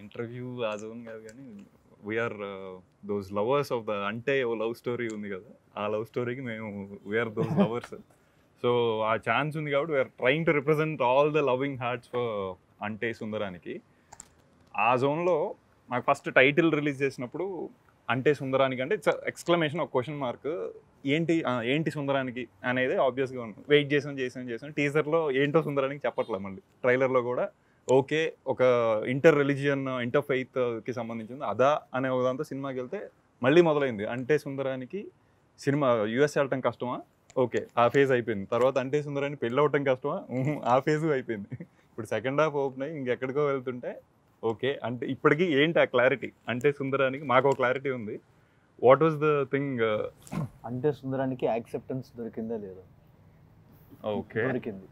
Interview ఆ zone కాదు కానీ we are those lovers of the అంటే ఓ లవ్ స్టోరీ ఉంది కదా ఆ లవ్ స్టోరీకి మేము వీఆర్ దోస్ లవర్స్ సో ఆ ఛాన్స్ ఉంది కాబట్టి we are trying to represent all the loving hearts for అంటే సుందరానికి ఆ జోన్లో నాకు ఫస్ట్ టైటిల్ రిలీజ్ చేసినప్పుడు అంటే సుందరానికి అంటే ఇట్స్ ఎక్స్క్లమేషన్ ఒక క్వశ్చన్ మార్క్ ఏంటి ఆ, ఏంటి సుందరానికి అనేది ఆబ్వియస్గా ఉంది వెయిట్ చేసాం చేసాం చేసాం టీజర్లో ఏంటో సుందరానికి చెప్పట్లేదు మళ్ళీ ట్రైలర్లో కూడా ఓకే ఒక ఇంటర్ రిలీజియన్ ఇంటర్ ఫెయిత్కి సంబంధించింది అదా అనే ఒక దాంతో సినిమాకి వెళ్తే మళ్ళీ మొదలైంది అంటే సుందరానికి సినిమా యూఎస్ వెళ్ళటం కష్టమా ఓకే ఆ ఫేజ్ అయిపోయింది తర్వాత అంటే సుందరానికి పెళ్ళి అవ్వటం కష్టమా ఉహు, ఆ ఫేజ్ అయిపోయింది ఇప్పుడు సెకండ్ హాఫ్ ఓపెన్ అయ్యి ఇంకెక్కడికో వెళ్తుంటే ఓకే అంటే ఇప్పటికీ ఏంటి ఆ క్లారిటీ అంటే సుందరానికి మాకు క్లారిటీ ఉంది వాట్ వాజ్ ద థింగ్ అంటే సుందరానికి యాక్సెప్టెన్స్ దొరికిందా లేదా ఓకే దొరికింది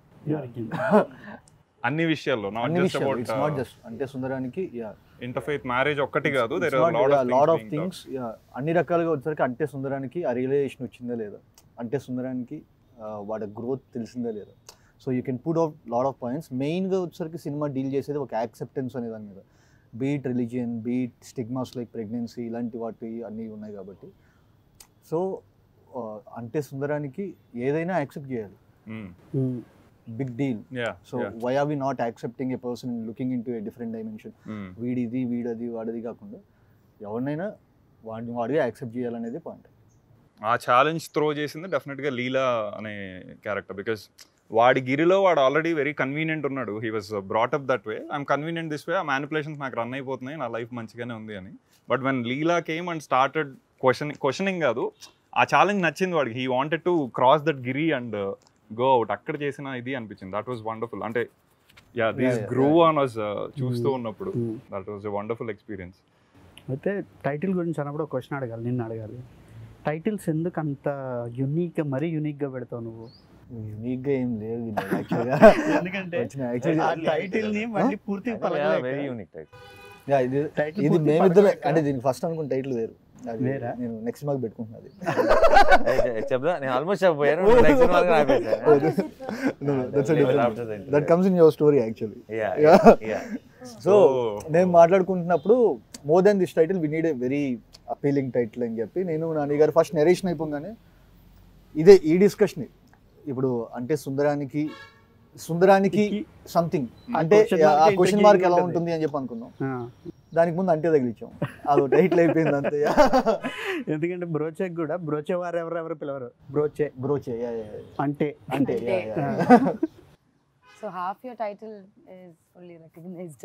అన్ని విషయాల్లో నాట్ అన్ని జస్ట్ విషయాలు ఇట్స్ నాట్ అబౌట్ జస్ట్ అంటే సుందరానికి ఇంటర్ఫేత్ మ్యారేజ్ ఒక్కటి కాదు దేర్ లాట్ ఆఫ్ థింగ్స్ అన్ని రకాలుగా వచ్చేసరికి అంటే సుందరానికి ఆ రియలైజేషన్ వచ్చిందా లేదా అంటే సుందరానికి ఆ, వాడి గ్రోత్ తెలిసిందా లేదా so you can put out lot of points మెయిన్గా వచ్చేసరికి సినిమా డీల్ చేసేది ఒక యాక్సెప్టెన్స్ అనే దాని మీద be it religion be it stigmas like pregnancy ఇలాంటి వాటి అన్నీ ఉన్నాయి కాబట్టి సో అంటే సుందరానికి ఏదైనా యాక్సెప్ట్ చేయాలి big deal yeah so why are we not accepting a person looking into a different dimension వీడిది వీడది వాడిది కాకుండా ఎవరినైనా వాడిని వాడిగా యాక్సెప్ట్ చేయాలనేది పాయింట్ ఆ ఛాలెంజ్ త్రో చేసింది డెఫినెట్గా లీలా అనే క్యారెక్టర్ బికాస్ వాడి గిరిలో వాడు ఆల్రెడీ వెరీ కన్వీనియంట్ ఉన్నాడు he was brought up that way I'm convenient this way ఆ మ్యానిపులేషన్స్ నాకు రన్ అయిపోతున్నాయి నా లైఫ్ మంచిగానే ఉంది అని but when Leela came and started question questioning కాదు ఆ ఛాలెంజ్ నచ్చింది వాడికి he wanted to cross that గిరి అండ్ గో అవుట్ అక్కడ చేసిన ఇది అనిపించింది దట్ వాజ్ వండర్ఫుల్ అంటే yeah these yeah, grew on was చూస్తూ Mm. ఉన్నప్పుడు that was a wonderful experience అయితే టైటిల్ గురించి అన్నప్పుడు ఒక క్వశ్చన్ అడగాలి నిన్ను అడగాలి టైటిల్స్ ఎందుకు అంత యునిక్గా మరీ యునిక్గా పెడతావు నువ్వు యూనిక్గా ఏం లేదు యాక్చువల్గా ఎందుకంటే వచ్చిన ఆ యాక్చువల్లీ టైటిల్ ని మళ్ళీ పూర్తిగా వెరీ పలకలేక యూనిక్ టైప్ యా ఇది టైటిల్ ఇది పూర్తిగా మేమిద్దరం పలకలేక అంటే దీనికి ఫస్ట్ అనుకున్న టైటిల్ వేరు అది వేరా? నేను నెక్స్ట్ మాకు పెట్టుకుంటున్నది చెప్దా నేను ఆల్మోస్ట్ చెప్పబోయాను నెక్స్ట్ సినిమా that comes in your story actually so నేను మాట్లాడుకుంటున్నప్పుడు more than this title we need a very appealing title అని చెప్పి నేను నాని గారు ఫస్ట్ నెరేషన్ అయిపోగానే ఇదే ఈ డిస్కషన్ ఇప్పుడు అంటే సుందరానికి సుందరానికి సంథింగ్ అంటే question mark ఆ క్వశ్చన్ మార్క్ ఎలా ఉంటుంది. ఉంటుంది అని చెప్పి అనుకున్నాం ఆ, దానికి ముందు అంటే తగిలించాం అదో టైటిల్ అయిపోయింది అంతే ఎందుకంటే బ్రోచేకి కూడా బ్రోచే వారు ఎవరెవరు పిలవరు బ్రోచే బ్రోచే అంటే అంటే అంటే. yeah, yeah. So half your title is fully recognized.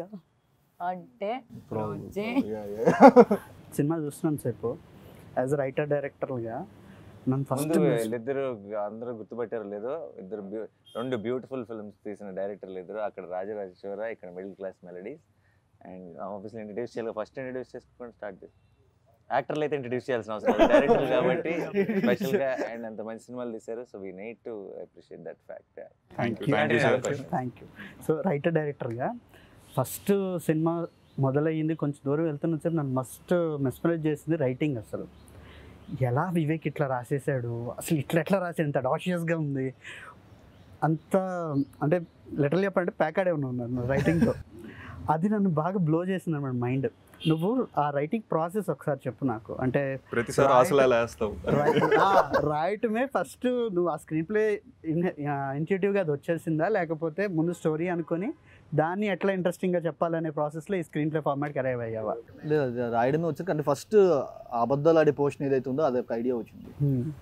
అంటే Probably. రోజే Yeah, yeah. సినిమా చూస్తున్నాను సేపు యాజ్ రైటర్ డైరెక్టర్గా నన్ను ఫస్ట్ ముందు వీళ్ళిద్దరు అందరూ గుర్తుపట్టారు లేదో ఇద్దరు బ్యూ- రెండు బ్యూటిఫుల్ ఫిల్మ్స్ తీసిన డైరెక్టర్లు ఇద్దరు అక్కడ రాజరాజేశ్వర ఇక్కడ మిడిల్ క్లాస్ మెలడీస్ అండ్ ఆఫీస్లో ఇంట్రడ్యూస్ చేయాలి ఫస్ట్ ఇంట్రడ్యూస్ చేసుకొని స్టార్ట్ చేసి యాక్టర్లు అయితే ఇంట్రడ్యూస్ చేయాల్సిన అవసరం లేదు డైరెక్టర్ కాబట్టి స్పెషల్గా అండ్ అంత మంచి సినిమాలు తీశారు so we need to appreciate that fact thank you thank you sir thank you so writer డైరెక్టర్గా ఫస్ట్ సినిమా మొదలయ్యింది కొంచెం దూరం వెళ్తున్న సేపు నన్ను మస్ట్ మెస్మరైజ్ చేసింది రైటింగ్ అసలు ఎలా వివేక్ ఇట్లా రాసేసాడు అసలు ఇట్లా ఎట్లా రాసాడు ఇంత డాషియస్గా ఉంది అంత అంటే లెటర్లు చెప్పాలంటే ప్యాకాడే ఉన్నాను రైటింగ్తో అది నన్ను బాగా బ్లో చేసింది అనమాట మైండ్ నువ్వు ఆ రైటింగ్ ప్రాసెస్ ఒకసారి చెప్పు నాకు అంటే ప్రతిసారి ఆశలు అలా వేస్తావు రాయటమే ఫస్ట్ నువ్వు ఆ స్క్రీన్ ప్లే ఇన్స్టిట్యూట్గా అది వచ్చేసిందా లేకపోతే ముందు స్టోరీ అనుకొని దాన్ని ఎట్లా ఇంట్రెస్టింగ్గా చెప్పాలనే ప్రాసెస్లో ఈ స్క్రీన్ ప్లే ఫార్మాట్కి అరైవ్ అయ్యావా లేదు అది రాయడమే వచ్చాక అంటే ఫస్ట్ అబద్ధాలు ఆడే పోర్షన్ ఏదైతే ఉందో అది ఒక ఐడియా వచ్చింది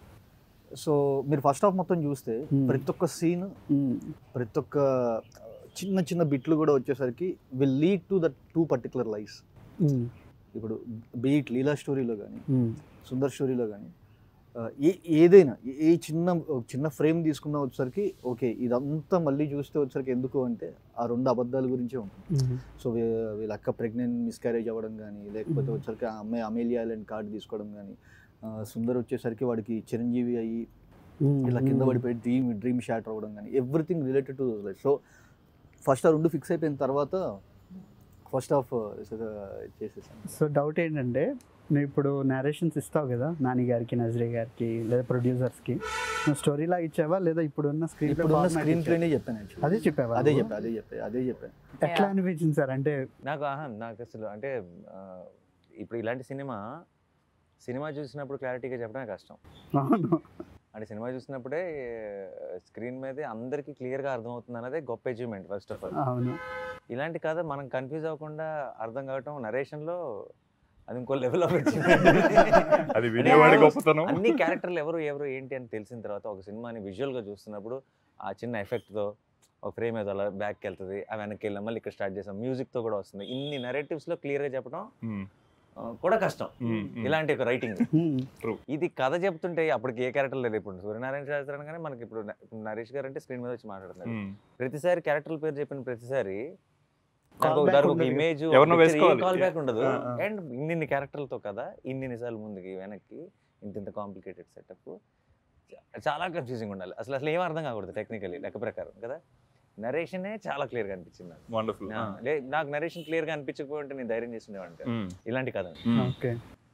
సో మీరు ఫస్ట్ హాఫ్ మొత్తం చూస్తే Hmm. ప్రతి ఒక్క సీన్ ప్రతి ఒక్క చిన్న చిన్న బిట్లు కూడా వచ్చేసరికి will lead to that too particular life ఇప్పుడు బీట్ లీలా స్టోరీలో కానీ సుందర్ స్టోరీలో కానీ ఏ ఏదైనా ఏ- ఏ చిన్న చిన్న ఫ్రేమ్ తీసుకున్నా వచ్చేసరికి ఓకే ఇదంతా మళ్ళీ చూస్తే వచ్చేసరికి ఎందుకు అంటే ఆ రెండు అబద్ధాల గురించే ఉంటుంది సో వీ- వీళ్ళ అక్క ప్రెగ్నెంట్ మిస్క్యారేజ్ అవ్వడం కానీ లేకపోతే వచ్చేసరికి ఆ అమ్మాయి అమేలియా ఐలాండ్ కార్డు తీసుకోవడం కానీ సుందర్ వచ్చేసరికి వాడికి చిరంజీవి అయ్యి ఇలా కింద పడిపోయి డ్రీమ్ డ్రీమ్ షాటర్ అవ్వడం కానీ everything related to life so first ఆ రెండు ఫిక్స్ అయిపోయిన తర్వాత ఫస్ట్ ఆఫ్ చేసేసాను సో డౌట్ ఏంటంటే నువ్వు ఇప్పుడు నేరేషన్స్ ఇస్తావు కదా నాని గారికి నజరీ గారికి లేదా ప్రొడ్యూసర్స్కి నువ్వు స్టోరీ లాగా ఇచ్చావా లేదా ఇప్పుడున్న స్క్రీన్ ఇప్పుడున్న స్క్రీన్ ప్లేనే చెప్పాను actually. అదే చెప్పావా అదే నువ్వు? చెప్పా అదే చెప్పా అదే చెప్పాను ఎట్లా Yeah. అనిపించింది సార్ అంటే నాకు ఆహా నాకు అసలు అంటే ఆ, ఇప్పుడు ఇలాంటి సినిమా సినిమా చూసినప్పుడు క్లారిటీగా చెప్పడమే కష్టం అవును అంటే సినిమా చూసినప్పుడే స్క్రీన్ మీదే అందరికీ క్లియర్గా అర్థమవుతుంది అన్నదే గొప్ప అచీవ్మెంట్ ఫస్ట్ ఆఫ్ ఆల్ అవును ఇలాంటి కథ మనం కన్ఫ్యూజ్ అవ్వకుండా అర్థం కావటం నరేషన్లో అది ఇంకో లెవెల్ ఆఫ్ అది వినేవాడి గొప్పతనం అన్ని క్యారెక్టర్లు ఎవరు ఎవరు ఏంటి అని తెలిసిన తర్వాత ఒక సినిమాని విజువల్గా చూస్తున్నప్పుడు ఆ చిన్న ఎఫెక్ట్తో ఒక ఫ్రేమ్ ఏదో అలా బ్యాక్కి వెళ్తుంది ఆ వెనక్కి వెళ్ళాం మళ్ళీ ఇక్కడ స్టార్ట్ చేసాం మ్యూజిక్తో కూడా వస్తుంది ఇన్ని నెరేటివ్స్లో క్లియర్గా చెప్పడం మ్మ్. ఆ, కూడా కష్టం మ్మ్. మ్మ్. ఇలాంటి ఒక రైటింగ్ హ్మ్. ఇది కథ చెప్తుంటే అప్పటికి ఏ క్యారెక్టర్ లేదు ఇప్పుడు సూర్యనారాయణ శాస్త్రి అనగానే మనకి ఇప్పుడు న- ఇప్పుడు నరేష్ గారు అంటే స్క్రీన్ మీద వచ్చి మాట్లాడుతున్నారు మ్మ్. ప్రతిసారి క్యారెక్టర్ల పేరు చెప్పిన ప్రతిసారి Call నాకు back దానికి ఒక ఉండదు. ఇమేజ్ ఎవరినో వేసుకోవాలి. కాల్ బ్యాక్ ఉండదు ఆ, ఆ. అండ్ ఇన్ని క్యారెక్టర్లతో కదా ఇన్ని సార్లు ముందుకి వెనక్కి ఇంత ఇంత కాంప్లికేటెడ్ సెటప్ చాలా కన్ఫ్యూజింగ్ ఉండాలి అసలు అసలు ఏం అర్థం కాకూడదు టెక్నికలీ లెక్క ప్రకారం కదా నరేషనే చాలా క్లియర్గా అనిపించింది నాకు వండర్ఫుల్ నా- లే- నాకు నరేషన్ క్లియర్గా అనిపించకపోయి ఉంటే నేను ధైర్యం చేస్తుండేవాడిని కాదు. ఇలాంటి కథ ఓకే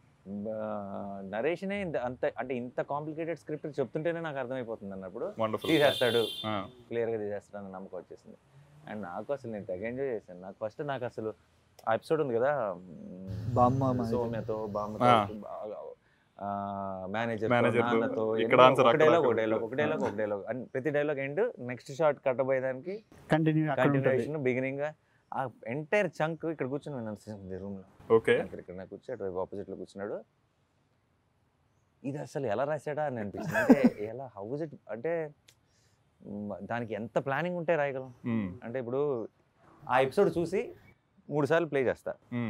నరేషనే ఇంత అంత అంటే ఇంత కాంప్లికేటెడ్ స్క్రిప్ట్ చెప్తుంటేనే నాకు అర్థమైపోతుంది అన్నప్పుడు వండర్ఫుల్ తీసేస్తాడు క్లియర్గా తీసేస్తాడు అన్న నమ్మకం వచ్చేసింది అండ్ నాకు అసలు నేను తెగ ఎంజాయ్ చేశాను నాకు ఫస్ట్ నాకు అసలు ఆ ఎపిసోడ్ ఉంది కదా బామ్మ మా- సౌమ్యతో బామ్మతో ఆ. మేనేజర్ Manager తో, నాన్నతో ఇక్కడ ఎన్నో- answer, ఒక అక్కడ డైలాగ్ ఒక అక్కడ. డైలాగ్ ఒక డైలాగ్ ఒక డైలాగ్ అండ్ ప్రతి డైలాగ్ ఎండ్ నెక్స్ట్ షాట్ కట్టబోయేదానికి కంటిన్యూ అక్కడ ఉంటుంది కంటిన్యూషన్ బిగినింగ్ ఆ ఎంటైర్ చంక్ ఇక్కడ కూర్చొని విన్నాను రూమ్ లో ఓకే ఇక్కడ ఇక్కడ నాకు కూర్చో అటువైపు ఆపోజిట్ లో కూర్చున్నాడు ఇది అసలు ఎలా రాశాడా అని అనిపించింది అంటే ఎలా హౌస్ ఇట్ అంటే మ్, దానికి ఎంత ప్లానింగ్ ఉంటే రాయగలం అంటే ఇప్పుడు ఆ ఎపిసోడ్ చూసి మూడు సార్లు ప్లే చేస్తా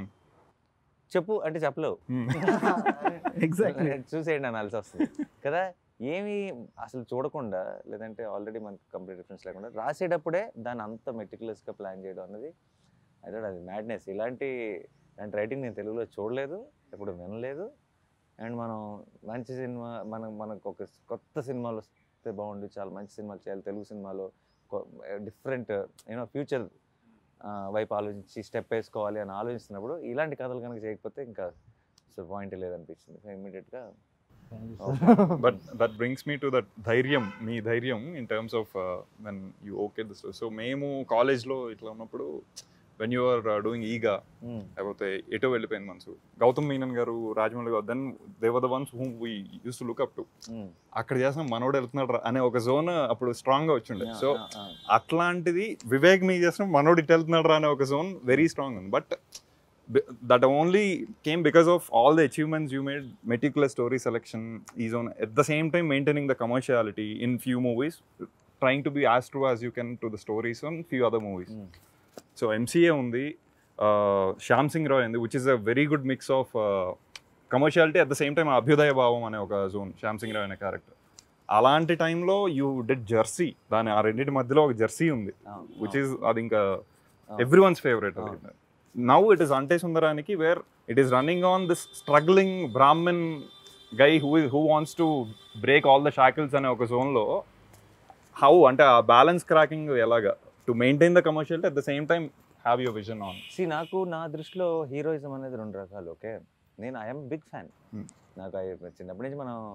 చెప్పు అంటే చెప్పలేవు ఎగ్జాక్ట్లీ చూసేయండి అనాల్సి వస్తుంది కదా ఏమి అసలు చూడకుండా లేదంటే ఆల్రెడీ మనకు కంప్లీట్ డిఫరెన్స్ లేకుండా రాసేటప్పుడే దాన్ని అంత మెటిక్యులస్గా ప్లాన్ చేయడం అన్నది అదే అది మ్యాడ్నెస్ ఇలాంటి ఇలాంటి రైటింగ్ నేను తెలుగులో చూడలేదు ఎప్పుడు వినలేదు అండ్ మనం మంచి సినిమా మనం మనకు ఒక కొత్త సినిమాలు వస్తే బాగుండు చాలా మంచి సినిమాలు చేయాలి తెలుగు సినిమాలో డిఫరెంట్ యూనో ఫ్యూచర్ వైపు ఆలోచించి స్టెప్ వేసుకోవాలి అని ఆలోచిస్తున్నప్పుడు ఇలాంటి కథలు కనుక చేయకపోతే ఇంకా అసలు పాయింట్ లేదనిపించింది సో ఇమ్మీడియట్గా but that brings me to that ధైర్యం మీ ధైర్యం in terms of when you okay this so మేము కాలేజ్లో ఇట్లా ఉన్నప్పుడు వెన్ యు ఆర్ డూయింగ్ ఈగా లేకపోతే ఎటో వెళ్ళిపోయింది మనసు గౌతమ్ మీనన్ గారు రాజమౌళి గారు then Devar the ones whom we use to look up to అక్కడ చేసిన మనోడు వెళ్తున్నాడు రా అనే ఒక జోన్ అప్పుడు స్ట్రాంగ్ గా వచ్చిండే సో అట్లాంటిది వివేక్ మీ చేసిన మనోడు ఇటు వెళ్తున్నాడు రా అనే ఒక జోన్ వెరీ స్ట్రాంగ్ ఉంది but that only came because of all the achievements you made meticulous story selection ఈ zone at the same time maintaining the commerciality in few movies trying to be as true as you can to the stories on few other movies so MCA ఉంది శ్యామ్ సింగ్ రాయ్ ఉంది which is a very good mix of commerciality at the same time అభ్యుదయ భావం అనే ఒక zone Shyam Singh Roy అనే character అలాంటి టైంలో you did Jersey దాని ఆ రెండింటి మధ్యలో ఒక జెర్సీ ఉంది విచ్ ఈస్ అది ఇంకా every one's favourite now it is అంటే సుందరానికి where it is running on this struggling Brahmin guy who who wants to break all the shackles అనే ఒక జోన్లో హౌ అంటే ఆ బ్యాలెన్స్ క్రాకింగ్ ఎలాగా to maintain the commercial at the same time have your vision on సి నాకు నా దృష్టిలో హీరోయిజం అనేది రెండు రకాలు ఓకే నేను ఐఎమ్ బిగ్ ఫ్యాన్ Hmm. నాకు అయి- చిన్నప్పటి నుంచి మనం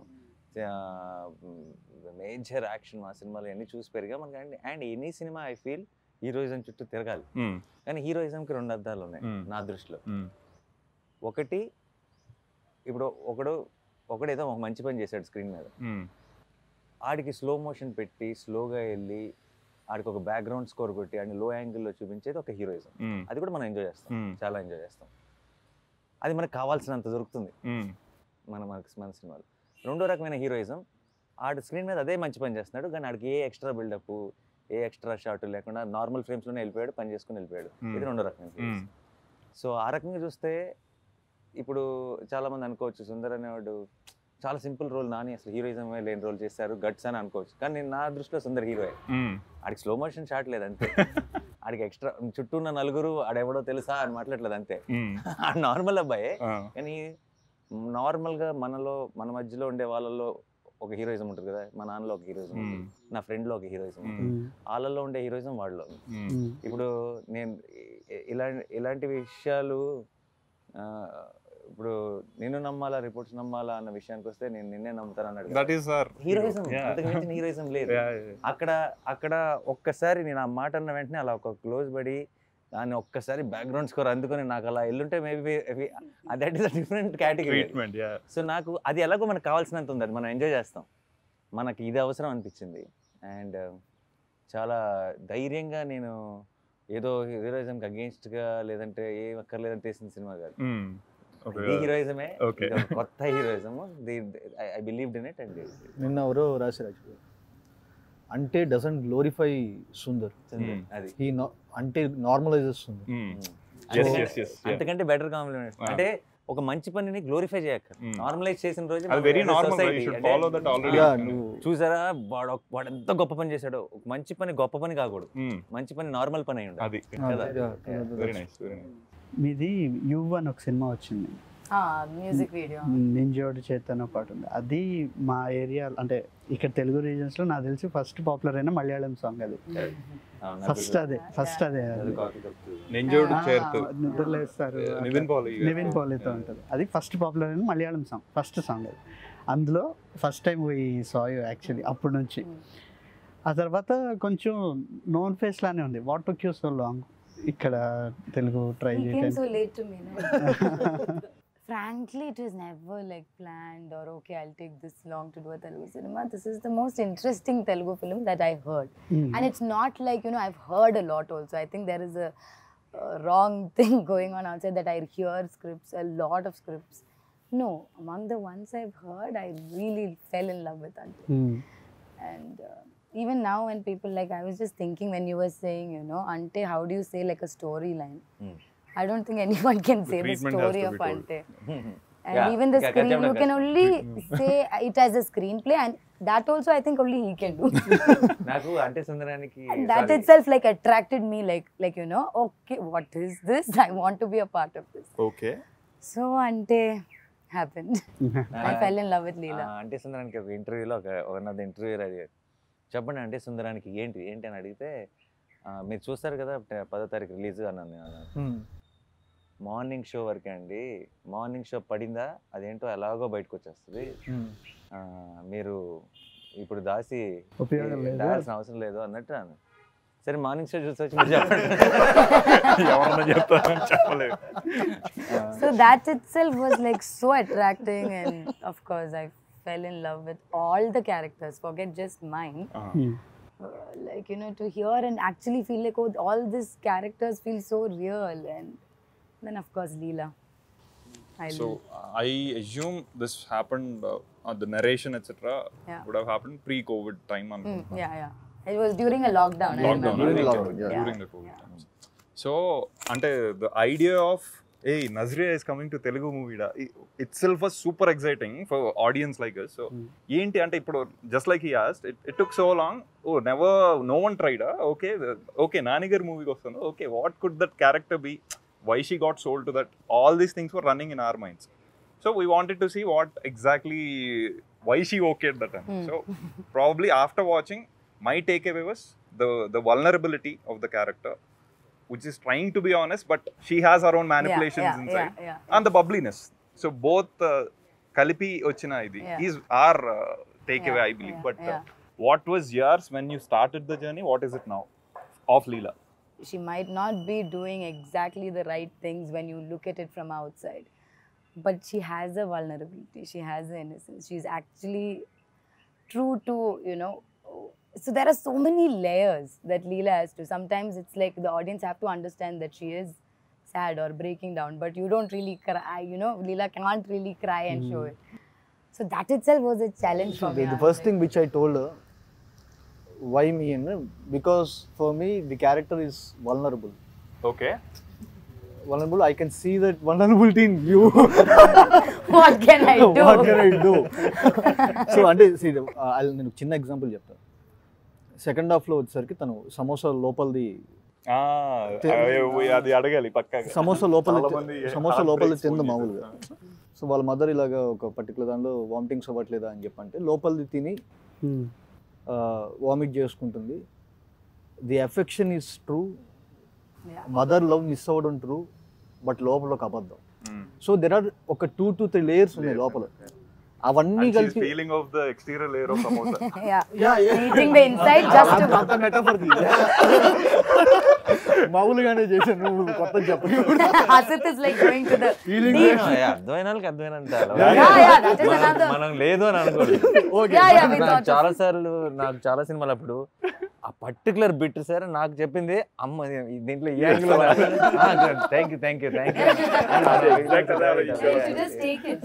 మేజర్ యాక్షన్ మా సినిమాలు అన్నీ చూసి పెరిగా మనకి అండ్ అండ్ ఎనీ సినిమా ఐ ఫీల్ హీరోయిజం చుట్టూ తిరగాలి కానీ హీరోయిజంకి రెండు అర్థాలు ఉన్నాయి Hmm. నా దృష్టిలో ఒకటి ఇప్పుడు ఒకడు ఒకడు ఏదో ఒక మంచి పని చేశాడు స్క్రీన్ మీద ఆడికి స్లో మోషన్ పెట్టి స్లోగా వెళ్ళి ఆడికి ఒక బ్యాక్గ్రౌండ్ స్కోర్ కొట్టి ఆడిని లో యాంగిల్లో చూపించేది ఒక హీరోయిజం అది కూడా మనం ఎంజాయ్ చేస్తాం చాలా ఎంజాయ్ చేస్తాం అది మనకు కావాల్సినంత దొరుకుతుంది మన మనకి మన సినిమాలు రెండో రకమైన హీరోయిజం ఆడు స్క్రీన్ మీద అదే మంచి పని చేస్తున్నాడు కానీ ఆడికి a extra buildup a extra shot లేకుండా నార్మల్ ఫ్రేమ్స్లోనే వెళ్ళిపోయాడు పని చేసుకుని వెళ్ళిపోయాడు ఇది రెండో రకమైన heroism. సో ఆ రకంగా చూస్తే ఇప్పుడు చాలా మంది అనుకోవచ్చు సుందర్ అనేవాడు చాలా సింపుల్ రోల్ నాని అసలు హీరోయిజం లేని రోల్ చేశారు గట్స్ అని అనుకోవచ్చు కానీ నేను నా దృష్టిలో సుందర్ హీరోయే ఆడికి స్లో మోషన్ షాట్ లేదు అంతే ఆడికి ఎక్స్ట్రా చుట్టూ ఉన్న నలుగురు ఆడెవడో తెలుసా అని మాట్లాడలేదు అంతే ఆ నార్మల్ అబ్బాయే కానీ నార్మల్గా మనలో మన మధ్యలో ఉండే వాళ్ళలో ఒక హీరోయిజం ఉంటుంది కదా మా నాన్నలో ఒక హీరోయిజం ఉంటుంది నా ఫ్రెండ్లో ఒక హీరోయిజం ఉంటుంది వాళ్ళల్లో ఉండే హీరోయిజం వాళ్ళలో ఉంది. ఇప్పుడు నేను ఇ- ఇలాంటి ఇలాంటి విషయాలు ఆ, ఇప్పుడు నిన్ను నమ్మాలా రిపోర్ట్స్ నమ్మాలా అన్న విషయానికి వస్తే నేను నిన్నే నమ్ముతాను అన్నాడు దట్ ఈస్ సార్ హీరోయిజం అంతకు మించిన హీరోయిజం లేదు అక్కడ అక్కడ ఒక్కసారి నేను ఆ మాట అన్న వెంటనే అలా ఒక క్లోజ్ పడి దాన్ని ఒక్కసారి బ్యాక్గ్రౌండ్ స్కోర్ అందుకొని నాకు అలా ఎల్లుంటే maybe that is a different category treatment yeah so నాకు అది ఎలాగో మనకు కావాల్సినంత ఉంది అది మనం ఎంజాయ్ చేస్తాం మనకి ఇది అవసరం అనిపించింది అండ్ చాలా ధైర్యంగా నేను ఏదో హీరోయిజంకి అగేన్స్ట్గా లేదంటే ఏం అక్కర్లేదని తీసిన సినిమా కాదు ఇది హీరోయిజమే Okay. ఇది ఒక కొత్త heroism I believed in it and నిన్న ఎవరో రాశారు అంటే డజంట్ గ్లోరిఫై సుందర్ Hmm. అది ఈ అంటే నార్మలైజెస్ సుందర్ Yes, అంతకంటే- yes, yes, yeah. అంతకంటే బెటర్ కాంప్లిమెంట్ Ah. అంటే ఒక మంచి పనిని గ్లోరిఫై చేయక Hmm. నార్మలైజ్ చేసిన రోజు అది మనం very as a normal society, you should అంటే ఫాలో దట్ ఆల్రెడీ యా నువ్వు చూసారా వాడు ఒక- వాడు ఎంత గొప్ప పని చేశాడో ఒక మంచి పని గొప్ప పని కాకూడదు మంచి పని నార్మల్ పని అయి ఉండాలి అది కదా? వెరీ నైస్ వెరీ నైస్ మీది యు అని ఒక సినిమా వచ్చింది మ్యూజిక్ వీడియో నింజోడి చేతన పాటు ఉంది అది మా ఏరియా అంటే ఇక్కడ తెలుగు రీజన్స్ లో నాకు తెలిసి ఫస్ట్ పాపులర్ అయిన మలయాళం సాంగ్ అది అవును, ఫస్ట్ అదే ఫస్ట్ అదే అది అది కాఫీ కప్పు. నెంజోడు ఆ, చేరుతూ నిద్రలేస్తారు నివిన్ పాలి నివిన్ పాలితో ఉంటుంది అది ఫస్ట్ పాపులర్ అయిన మలయాళం సాంగ్ ఫస్ట్ సాంగ్ అది అందులో ఫస్ట్ టైం ఈ సాయ్ యాక్చువల్లీ అప్పటి నుంచి ఆ తర్వాత కొంచెం నోన్ ఫేస్ లానే ఉంది what took you so long ఇక్కడ తెలుగు ట్రై He came చేయడానికి so late to me. No? Frankly, it was never like planned or okay, I'll take this long to do a Telugu cinema. This is the most interesting Telugu film that I heard. Hmm. And it's not like, you know, I've heard a lot also. I think there is a, a wrong thing going on outside that I hear scripts, a lot of scripts. No, among the ones I've heard, I really fell in love with Ante. Hmm. And uh, even now, when people like, I was just thinking when you were saying, you know, Ante, how do you say like a storyline? Hmm. I don't think anyone can say the treatment has story to of be told. Ante. And Yeah, even the yeah, screen, Kachappa you can Kachappa. only say it as a screenplay, and that also I think only he can do. నాకు అంటే సుందరానికి and that sorry. itself like attracted me, like like you know, okay, what is this? I want to be a part of this. Okay So Ante happened. I fell in love with ఆ, Leela. అంటే సుందరానికి ఒక ఇంటర్వ్యూలో ఒక ఒక interview అడిగారు చెప్పండి అంటే సుందరానికి ఏంటి ఏంటి అని అడిగితే ఆ, మీరు చూస్తారు కదా ట- పదో తారీఖు రిలీజ్ అన్నాను నేను అన్నాను. మార్నింగ్ షో వరకే అండి మార్నింగ్ షో పడిందా అదేంటో ఎలాగో బయటకు వచ్చేస్తుంది ఆ, మీరు ఇప్పుడు దాసి ఉపయోగం లేదు. దాల్సిన అవసరం లేదు అన్నట్టు అన్నాను. సరే మార్నింగ్ షో చూసి వచ్చి మీరు చెప్పండి ఎవరన్నా చెప్తారని చెప్పలేదు So that itself was like so attracting, and of course I fell in love with all the characters. Forget just mine. Hmm. Uh, like you know, to hear and actually feel like oh, all these characters feel so real, and then of course Leela. I So I assume this happened, uh, uh, the narration, etc., Yeah. would have happened pre-COVID time. Mm, అనుకుంటున్నా. yeah, yeah. It was during a lockdown. I Lockdown, remember. I think, Lockdown, yeah, yeah. during the COVID times. So, అంటే the idea of hey Nazriya is coming to Telugu movie da, i- itself was super exciting for audience like us. So ఏంటి అంటే ఇప్పుడు just like he asked, it, it took so long. Oh, never, no one tried. ah, Okay, the- okay, నానిగారి మూవీకి వస్తాను. Okay, what could that character be? Why she got sold to that? All these things were running in our minds. So we wanted to see what exactly why she okayed that. time. So probably after watching, my takeaway was the the vulnerability of the character, which is trying to be honest, but she has her own manipulations yeah, inside, yeah, yeah. and the bubbliness. So both uh, Kalipi Ochina idi Yeah. is our uh, takeaway, Yeah, I believe. yeah, but uh, yeah. what was yours when you started the journey? What is it now? Of Leela. she might not be doing exactly the right things when you look at it from outside but she has a vulnerability she has the innocence she's actually true to you know so there are so many layers that leela has to sometimes it's like the audience have to understand that she is sad or breaking down but you don't really cry you know leela can't really cry and show it so that itself was a challenge for me the, the I was first like, thing which I told her, why me? And because for me the character is vulnerable. Okay. Vulnerable. I can see that vulnerability in you. what can i do what can I do? So అంటే see, uh, I'll- నేను చిన్న example చెప్తాను second హాఫ్లో వచ్చేసరికి తను samosa లోపలిది Ah, అది అడగాలి పక్కాగా సమోసా లోపల చాలా మంది సమోసా heart లోపల breaks తింది phone మామూలుగా చేస్తారు. సో వాళ్ళ మదర్ ఇలాగా ఒక పర్టికులర్ దానిలో వామిటింగ్స్ అవ్వట్లేదా అని చెప్పంటే లోపలిది తిని Hmm. వామిట్ చేసుకుంటుంది the affection is true Yeah. Mother love miss అవ్వడం ట్రూ బట్ లోపల ఒక అబద్ధం Mm. సో దెర్ ఆర్ ఒక టూ టు త్రీ లేయర్స్ ఉన్నాయి లోపల అవన్నీ కలిపి feeling of the exterior layer of samosa yeah. Eating the inside just to. అంత metaphor ది. మామూలుగానే చేశాను నువ్వు కొత్త చెప్పని Asit is like going to the Feeling deep. అర్థమైన వాళ్ళకి అర్థమైనంత Yeah, yeah, that is మనం- another. మనం లేదు అని అనుకోండి Yeah, yeah, we నాకు thought. చాలా సార్లు నాకు చాలా సినిమాలు అప్పుడు ఆ పర్టికులర్ బిట్ సార్ నాకు చెప్పింది అమ్మ ఇది దీంట్లో ఈ angle thank you thank you thank Exact అదే You should just take it.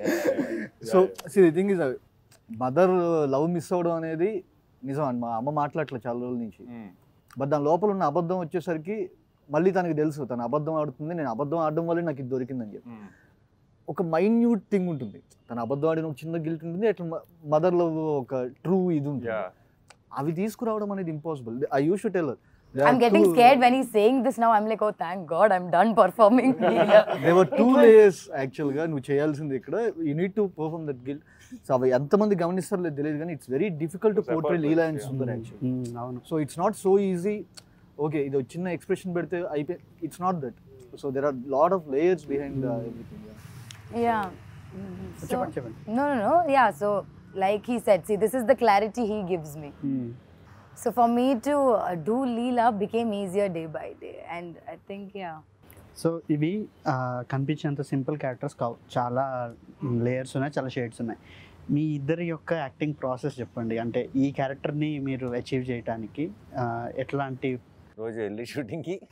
So see the thing is mother love miss అవ్వడం అనేది నిజం అండి మా అమ్మ మాట్లాడట్లే చాలా రోజుల నుంచి బట్ దాని లోపల ఉన్న అబద్ధం వచ్చేసరికి మళ్ళీ తనకి తెలుసు తను అబద్ధం ఆడుతుంది నేను అబద్ధం ఆడడం వల్లే నాకు ఇది దొరికిందని చెప్పి ఒక మైన్యూట్ థింగ్ ఉంటుంది తన అబద్ధం ఆడిన ఒక చిన్న గిల్ట్ ఉంటుంది అట్లా మదర్ లవ్ ఒక ట్రూ ఇది ఉంటుంది అవి తీసుకురావడం అనేది impossible I use to tell I'm getting scared when he's saying this now. I'm like, oh, thank God, I'm done performing. Leela. There are two layers యాక్చువల్గా నువ్వు చేయాల్సింది ఇక్కడ you need to perform that guilt so అవి ఎంతమంది గమనిస్తారో లేదు తెలియదు కానీ it's very difficult to It's portray effortless, Leela and yeah. Sundar actual um, అవును so it's not so easy okay ఇది ఒక చిన్న ఎక్స్ప్రెషన్ పెడితే అయిపోయి it's not that so there are lot of layers behind everything yeah. Mm, So, చెప్పండి చెప్పండి no, no, no. Yeah. So, like he said, see, this is the clarity he gives me. Um, So, for me to uh, do Leela became easier day by day. And I think, yeah. So ఇవి ఆ, కనిపించేంత simple characters కావు చాలా layers ఉన్నాయి చాలా shades ఉన్నాయి మీ ఇద్దరి యొక్క acting process చెప్పండి అంటే ఈ క్యారెక్టర్ని మీరు అచీవ్ చేయడానికి ఆ, ఎట్లాంటి రోజు వెళ్ళి షూటింగ్ కి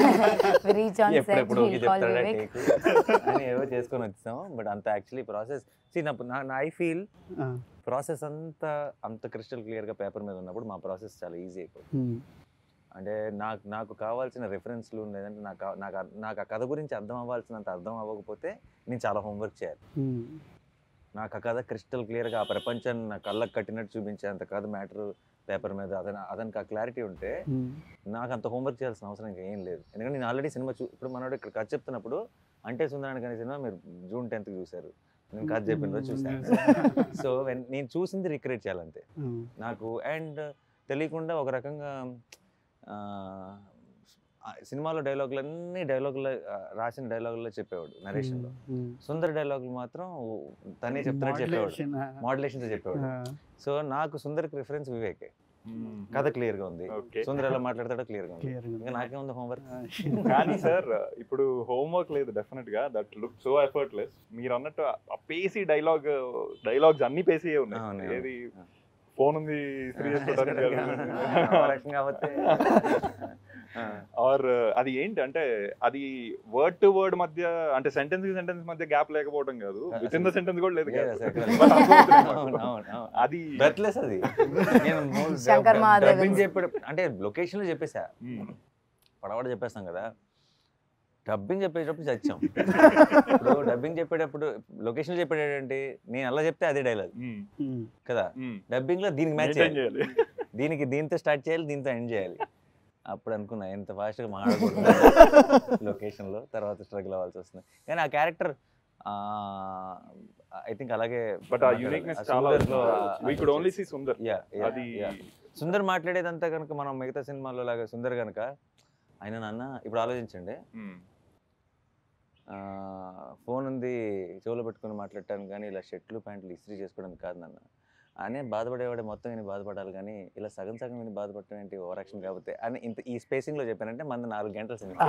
We reach on set, ఎప్పుడెప్పుడు he'll call చెప్తాడా Vivek. take అని ఏవో చేసుకొని వచ్చాం బట్ అంత యాక్చువల్లీ ప్రాసెస్ నా ఐ ఫీల్ ఆ, ప్రాసెస్ అంతా అంత క్రిస్టల్ క్లియర్గా పేపర్ మీద ఉన్నప్పుడు మా ప్రాసెస్ చాలా ఈజీ అయిపోతుంది ఉమ్, అంటే నాకు నాకు కావాల్సిన రెఫరెన్స్లు లేదంటే నాకు కా- నాకు అర్- నాకు ఆ కథ గురించి అర్థం అవ్వాల్సినంత అర్థం అవ్వకపోతే నేను చాలా హోంవర్క్ చేయాలి ఉమ్, నాకు ఆ కథ క్రిస్టల్ క్లియర్గా ఆ ప్రపంచాన్ని నా కళ్ళకు కట్టినట్టు చూపించేంత కథ మ్యాటర్ పేపర్ మీద అతను అతనికి ఆ క్లారిటీ ఉంటే ఉమ్, నాకు అంత హోంవర్క్ చేయాల్సిన అవసరం ఇంకా ఏం లేదు ఎందుకంటే నేను ఆల్రెడీ సినిమా చూ ఇప్పుడు మనోడు ఇక్కడ కథ చెప్తున్నప్పుడు అంటే సుందరానికి అనే సినిమా మీరు జూన్ టెన్త్కి చూశారు నేను కథ చెప్పిన రోజు చూశాను సో నేను చూసింది రిక్రియేట్ చేయాలంతే ఉమ్, నాకు అండ్ తెలియకుండా ఒక రకంగా ఆ, ఆ సినిమాలో డైలాగులన్నీ డైలాగులు రాసిన డైలాగుల్లో చెప్పేవాడు నరేషన్లో ఉమ్, సుందర డైలాగులు మాత్రం తనే చెప్తున్నట్టు చెప్పేవాడు Modulation, ఆ, మోడలేషన్తో చెప్పేవాడు ఆ, సో నాకు సుందర్కి రిఫరెన్స్ వివేకే కథ క్లియర్గా ఉంది ఓకే సుందర్ ఎలా మాట్లాడతాడో క్లియర్గా ఉంది clear గా ఉంది. ఇంకా నాకేముంది హోంవర్క్ ఆ, కానీ సార్ ఇప్పుడు హోంవర్క్ లేదు డెఫినెట్ గా దట్ లుక్ సో ఎఫర్ట్లెస్ మీరు అన్నట్టు ఆ పేసీ డైలాగ్ డైలాగ్స్ అన్ని పేసీ అవును, ఉన్నాయి అవును. ఏది ఫోన్ ఉంది స్త్రీ ఆ రకంగా కాకపోతే ఆర్ అది ఏంటి అంటే అది వర్డ్ టు వర్డ్ మధ్య అంటే సెంటెన్స్ కి సెంటెన్స్ మధ్య గ్యాప్ లేకపోవడం కాదు విత్ ఇన్ ద సెంటెన్స్ కూడా లేదు లేదు gap. అసలు ఎక్కడ మరి అర్థమవుతుంది అవును, నాకు. అవును, అవును. అది బ్రెత్లెస్ అది నేను శంకర్ మహాదేవన్. డబ్బింగ్ చెప్పే అంటే లొకేషన్ లో చెప్పేసా మ్మ్. పడవడ చెప్పేస్తాం కదా డబ్బింగ్ చెప్పేటప్పుడు చచ్చాం ఇప్పుడు డబ్బింగ్ చెప్పేటప్పుడు లొకేషన్ చెప్పేటంటే నేను అలా చెప్తే అదే డైలాగ్ మ్మ్. ఉమ్, కదా మ్మ్. డబ్బింగ్ లో దీనికి మ్యాచ్ Maintain చేయాలి చేయాలి దీనికి దీంతో స్టార్ట్ చేయాలి దీంతో ఎండ్ చేయాలి అప్పుడు అనుకున్నా ఎంత ఫాస్ట్గా మాట్లాడకూడదు లొకేషన్లో తర్వాత స్ట్రగుల్ అవ్వాల్సి వస్తుంది కానీ ఆ క్యారెక్టర్ ఐ థింక్ అలాగే బట్ ఆ యూనిక్నెస్ చాలా we could only see Sundar yeah అది సుందర్ మాట్లాడేదంతా కనుక మనం మిగతా సినిమాల్లో లాగా సుందర్ కనుక ఆయన నాన్న ఇప్పుడు ఆలోచించండి మ్మ్. ఫోన్ ఉంది చెవులో పెట్టుకుని మాట్లాడటానికి కానీ ఇలా షర్ట్లు ప్యాంట్లు ఇస్త్రీ చేసుకోవడానికి కాదు నాన్న అనే బాధపడేవాడే మొత్తం విని బాధపడాలి కానీ ఇలా సగం సగం విని బాధపడటం ఏంటి ఓవర్ యాక్షన్ కాకపోతే అని ఇంత ఈ స్పేసింగ్లో చెప్పానంటే మన నాలుగు గంటల సినిమా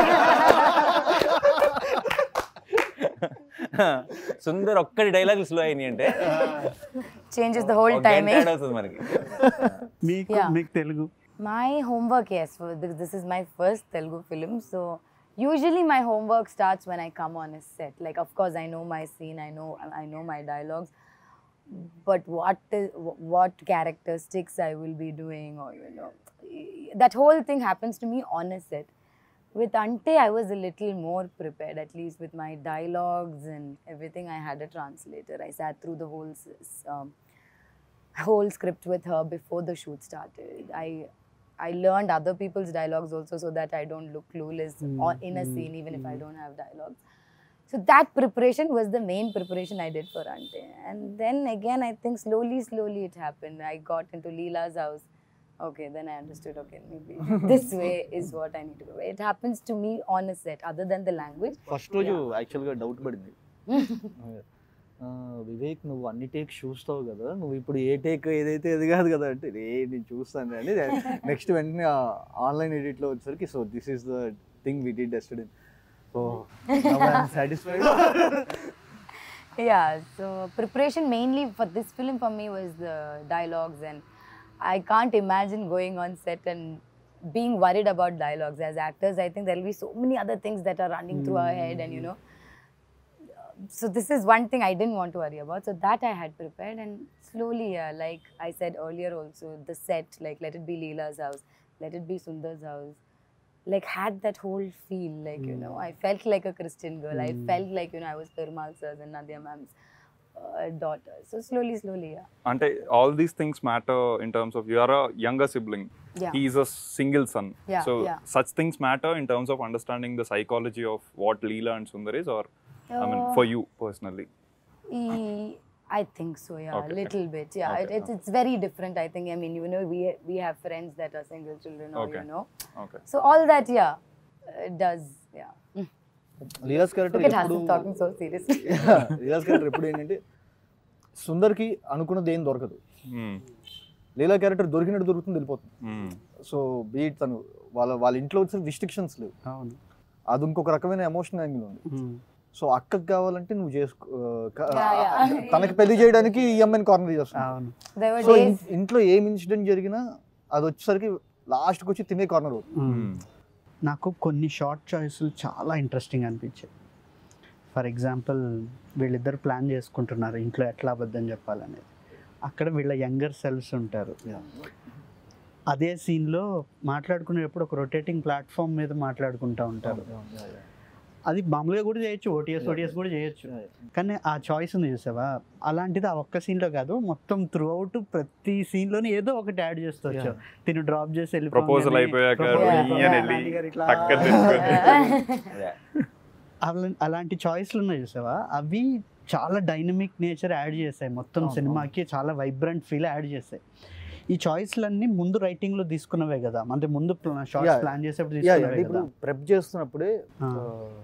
సుందర్ ఒక్కడి డైలాగులు స్లో అయినాయి అంటే Changes the whole ఒక గంట timing. add అవుతుంది మనకి మీకు Yeah. మీకు Telugu My homework, yes. For this, this is my first Telugu film, so usually my homework starts when I come on a set. Like, of course, I know my scene, I know I know my dialogues, but what is, what characteristics I will be doing, or you know, that whole thing happens to me on a set. With Ante, I was a little more prepared, at least with my dialogues and everything. I had a translator. I sat through the whole s- s- um, whole script with her before the shoot started. I I learned other people's dialogues also so that I don't look clueless on, in a scene even if I don't have dialogues. So that preparation was the main preparation I did for Ante. And then again, I think slowly, slowly it happened. I got into Leela's house. Okay, then I understood. Okay, maybe this way is what I need to go. It happens to me on a set, other than the language. First రోజు యాక్చువల్గా doubt పడింది ఆ, వివేక్ నువ్వు అన్ని take చూస్తావు కదా నువ్వు ఇప్పుడు ఏ టేక్ ఏదైతే అది కాదు కదా అంటే రే నేను చూస్తాను అని నెక్స్ట్ వెంటనే ఆన్లైన్ ఎడిట్లో వచ్చేసరికి so this is the thing we did yesterday so satisfied yeah so preparation mainly for this film for me was the dialogues and i can't imagine going on set and being worried about dialogues as actors i think there'll be so many other things that are running through our head and you know so this is one thing i didn't want to worry about so that i had prepared and slowly yeah, like i said earlier also the set like let it be leela's house let it be sundar's house like had that whole feel like you know i felt like a christian girl i felt like you know i was perumal sir's and nadia ma'am's uh, daughter so slowly slowly yeah అంటే all these things matter in terms of you are a younger sibling yeah he is a single son Yeah, so yeah. Such things matter in terms of understanding the psychology of what Leela and Sundar is are I mean Uh, for you personally E- I think so, yeah, Okay. a little bit. Yeah, Okay, it, it's, it's very different. I think. I mean, you know, we we have friends that are single children, or Okay. you know, okay so all that, yeah, it does. Yeah. Leela's character Look at ఎప్పుడు Hasan talking so seriously. Leela's character ఎప్పుడు ఏంటంటే సుందర్కి అనుకున్నది ఏం దొరకదు లీలా character దొరికినట్టు దొరుకుతుంది వెళ్ళిపోతుంది so beat తను వాళ్ళ వాళ్ళ ఇంట్లో వచ్చిన రిస్ట్రిక్షన్స్ లేవు అవును అది ఇంకొక రకమైన ఎమోషన్ యాంగిల్ ఉంది ఉమ్. సో అక్కకి కావాలంటే నువ్వు చేసుకో క- Yeah, yeah. తనకి పెళ్లి చేయడానికి ఈ అమ్మాయిని కార్నర్ చేస్తాను అవును there were సో days. ఇంట్లో ఏం ఇన్సిడెంట్ జరిగినా అది వచ్చేసరికి లాస్ట్కి వచ్చి తినే కార్నర్ అవుతుంది ఉమ్. నాకు కొన్ని షార్ట్ చాయిస్లు చాలా ఇంట్రెస్టింగ్ అనిపించాయి ఫర్ ఎగ్జాంపుల్ వీళ్ళిద్దరు ప్లాన్ చేసుకుంటున్నారు ఇంట్లో ఎట్లా అబద్ధం చెప్పాలనేది అక్కడ వీళ్ళ యంగర్ సెల్స్ ఉంటారు అదే సీన్లో మాట్లాడుకునేటప్పుడు ఒక రొటేటింగ్ ప్లాట్ఫామ్ మీద మాట్లాడుకుంటూ ఉంటారు అది మామూలుగా కూడా చేయొచ్చు ఓటీఎస్ ఓటీఎస్ కూడా చేయొచ్చు కానీ ఆ చాయిస్ ఉంది చూసావా అలాంటిది ఆ ఒక్క సీన్లో కాదు మొత్తం త్రూ అవుట్ ప్రతి సీన్లోనే ఏదో ఒకటి యాడ్ చేస్తూ వచ్చావు తిను డ్రాప్ చేసి వెళ్ళిపోగానే ప్రపోజల్ అయిపోయాక proposal Yeah. ఈయన అయిపోయాక వెళ్ళి గారు ఇట్లా టక్కన తెచ్చుకొని అలా- అలాంటి చాయిస్లు ఉన్నాయి చూసావా అవి చాలా డైనమిక్ నేచర్ యాడ్ చేశాయి మొత్తం అవును, సినిమాకి చాలా వైబ్రెంట్ ఫీల్ యాడ్ చేశాయి ఈ చాయిస్లన్నీ ముందు writing లో తీసుకున్నవే కదా అంటే ముందు షార్ట్స్ Yeah. ప్లాన్ చేసేప్పుడు యా తీసుకున్నవే అంటే కదా ఇప్పుడు ప్రెప్ చేస్తున్నప్పుడే ఆ. ఆ,